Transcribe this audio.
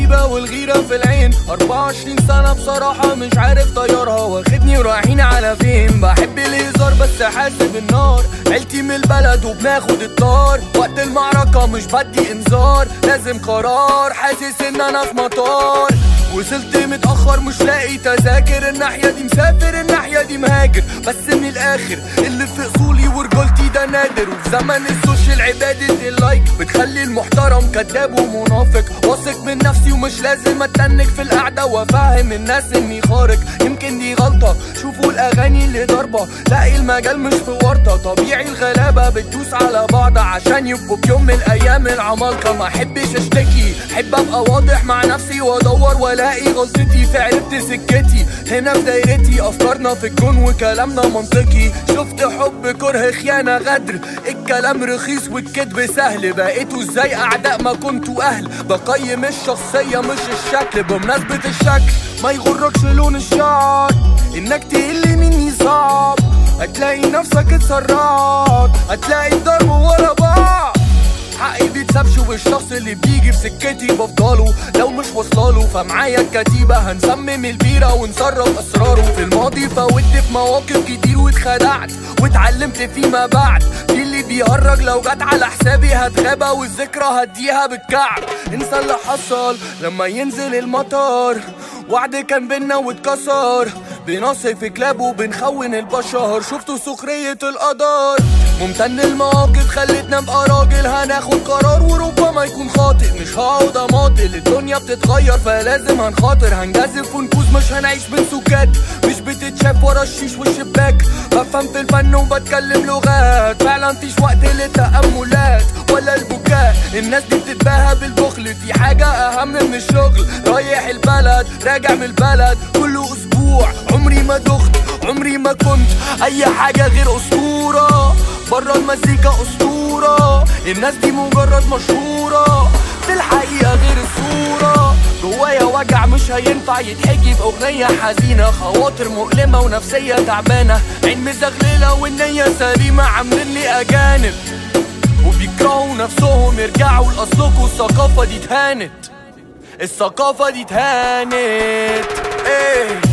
غريبة والغيرة في العين 24 سنة بصراحة مش عارف طيارها واخدني ورايحين على فين بحب الهزار بس حاسب النار عيلتي من البلد وبناخد الطار وقت المعركة مش بدي انذار لازم قرار حاسس ان انا في مطار وصلت متأخر مش لاقي تذاكر الناحية دي مسافر الناحية دي مهاجر بس من الآخر اللي في أصولي ورجولتي ده نادر وفي زمن السوشيال عبادة اللايك بتخلي المحترم كذاب ومنافق واثق من نفسي ومش لازم اتنك في القعدة وافهم الناس اني خارق يمكن دي غلطة شوفوا الأغاني اللي ضربة لاقي المجال مش في ورطة طبيعي الغلابة بتدوس على بعض عشان يبقوا في يوم من الأيام العمالقة ما احبش اشتكي احب ابقى واضح مع نفسي وادور والاقي غلطتي في عرفت سكتي هنا في دايرتي افكارنا في الكون وكلامنا منطقي شفت حب كره خيانه غدر الكلام رخيص والكذب سهل بقيتوا ازاي اعداء ما كنتوا اهل بقيم الشخصيه مش الشكل بمناسبه الشكل ما يغركش لون الشعر انك تقل مني صعب هتلاقي نفسك اتسرعت هتلاقي الضرب ورا بعض حقي بيتسابش والشخص اللي بيجي في سكتي بفضله لو مش واصلاله فمعايا الكتيبة هنسمم البيرة ونسرب اسراره في الماضي فوت في مواقف كتير واتخدعت واتعلمت فيما بعد في اللي بيهرج لو جت على حسابي هتغابى والذكرى هديها بالكعب انسى اللي حصل لما ينزل المطر وعد كان بينا واتكسر بنصف كلاب وبنخون البشر شفتوا سخرية القدر ممتن المواقف خلتنا ابقى راجل هناخد قرار وربما يكون خاطئ مش هقعد اماطل الدنيا بتتغير فلازم هنخاطر هنجازف ونفوز مش هنعيش بين سكات مش بتتشاف ورا الشيش والشباك بفهم في الفن وبتكلم لغات فعلا فيش وقت للتأملات ولا البكاء الناس دي بتتباهى بالبخل في حاجة أهم من الشغل رايح البلد راجع من البلد كل أسبوع عمري ما دخت عمري ما كنت أي حاجة غير أسطورة برا المزيكا أسطورة الناس دي مجرد مشهورة في الحقيقة غير الصورة جوايا وجع مش هينفع يتحكي في أغنية حزينة خواطر مؤلمة ونفسية تعبانة عين مزغللة والنية سليمة عاملين لي أجانب وبيكرهوا نفسهم يرجعوا لأصلكوا الثقافة دي اتهانت الثقافة دي اتهانت ايه